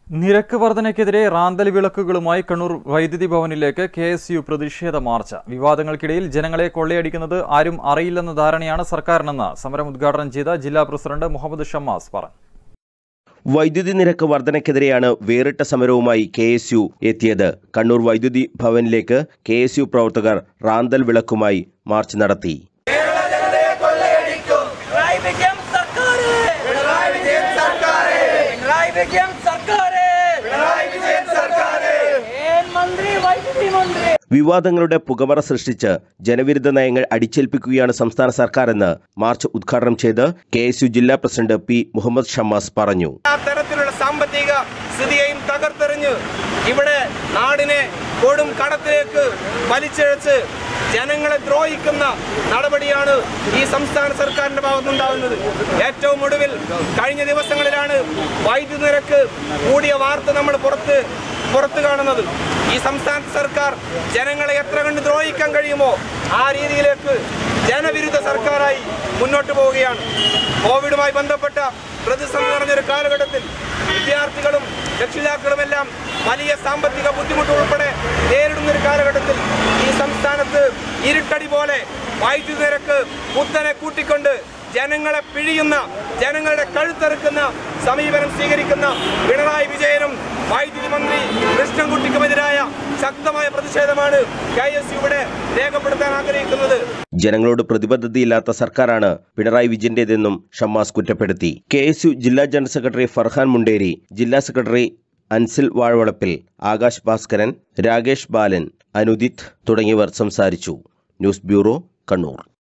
നിരക്ക് വർധനയ്ക്കെതിരെ റാന്തൽ വിളക്കുകളുമായി കണ്ണൂർ വൈദ്യുതി ഭവനിലേക്ക് കെ എസ് യു പ്രതിഷേധ മാർച്ച് വിവാദങ്ങൾക്കിടയിൽ ജനങ്ങളെ കൊള്ളയടിക്കുന്നത് ആരും അറിയില്ലെന്ന ധാരണയാണ് സർക്കാരിനെന്ന് സമരം ഉദ്ഘാടനം ചെയ്ത ജില്ലാ പ്രസിഡന്റ് മുഹമ്മദ് ഷമ്മാസ് പറഞ്ഞു വൈദ്യുതി നിരക്ക് വർധനയ്ക്കെതിരെയാണ് വേറിട്ട സമരവുമായി കെ എസ് യു എത്തിയത് കണ്ണൂർ വൈദ്യുതി ഭവനിലേക്ക് കെ എസ് യു പ്രവർത്തകർ റാന്തൽ വിളക്കുമായി മാർച്ച് നടത്തി പിണറായി വിജയൻ സർക്കാരെ പിണറായി വിജയൻ സർക്കാരെ പിണറായി വിജയൻ സർക്കാരെ പിണറായി വിജയൻ സർക്കാരെ ഏൻ മന്ത്രി വൈദ്യുതി മന്ത്രി വിവാദങ്ങളുടെ പുകമറ സൃഷ്ടിച്ച് ജനവിരുദ്ധ നയങ്ങൾ അടിച്ചേൽപ്പിക്കുകയാണ് സംസ്ഥാന സർക്കാരെന്ന് മാർച്ച് ഉദ്ഘാടനം ചെയ്ത് കെ എസ് യു ജില്ലാ പ്രസിഡന്റ് പി മുഹമ്മദ് ഷമ്മാസ് പറഞ്ഞു ആ തരത്തിലുള്ള സാമ്പത്തിക സ്ഥിതിയെയും തകർത്തെറിഞ്ഞ് ഇവിടെ നാടിനെ കൊടും കടത്തിലേക്ക് വലിച്ചിഴച്ച് ജനങ്ങളെ ദ്രോഹിക്കുന്ന നടപടിയാണ് ഈ സംസ്ഥാന സർക്കാരിന്റെ ഭാഗത്തുനിന്നുണ്ടാകുന്നത് ഏറ്റവും ഒടുവിൽ കഴിഞ്ഞ ദിവസങ്ങളിലാണ് വൈദ്യുതി നിരക്ക് കൂടിയ വാർത്ത നമ്മൾ പുറത്ത് പുറത്തു കാണുന്നത് ഈ സംസ്ഥാന സർക്കാർ ജനങ്ങളെ എത്ര കണ്ട് ദ്രോഹിക്കാൻ കഴിയുമോ ആ രീതിയിലേക്ക് ജനവിരുദ്ധ സർക്കാരായി മുന്നോട്ട് പോവുകയാണ് കോവിഡുമായി ബന്ധപ്പെട്ട പ്രതിസന്ധി നിറഞ്ഞൊരു കാലഘട്ടത്തിൽ വിദ്യാർത്ഥികളും രക്ഷിതാക്കളും എല്ലാം വലിയ സാമ്പത്തിക ബുദ്ധിമുട്ട് ഉൾപ്പെടെ നേരിടുന്ന ഒരു കാലഘട്ടത്തിൽ ഈ സംസ്ഥാനത്ത് ഇരുട്ടടി പോലെ വൈദ്യുതി നിരക്ക് കുത്തനെ കൂട്ടിക്കൊണ്ട് ജനങ്ങളെ പിഴിയുന്ന ജനങ്ങളുടെ കഴുത്തെറുക്കുന്ന സമീപനം സ്വീകരിക്കുന്ന പിണറായി വിജയനും വൈദ്യുതി മന്ത്രി കൃഷ്ണൻകുട്ടിക്കുമെതിരായ ശക്തമായ പ്രതിഷേധമാണ് കെ എസ് ഇവിടെ രേഖപ്പെടുത്താൻ ആഗ്രഹിക്കുന്നത് ജനങ്ങളോട് പ്രതിബദ്ധതയില്ലാത്ത സർക്കാരാണ് പിണറായി വിജയന്റേതെന്നും ഷമ്മാസ് കുറ്റപ്പെടുത്തി കെ എസ് യു ജില്ലാ ജനറൽ സെക്രട്ടറി ഫർഹാൻ മുണ്ടേരി ജില്ലാ സെക്രട്ടറി അൻസിൽ വാഴവളപ്പിൽ ആകാശ് ഭാസ്കരൻ രാകേഷ് ബാലൻ അനുദിത് തുടങ്ങിയവർ സംസാരിച്ചു ന്യൂസ് ബ്യൂറോ കണ്ണൂർ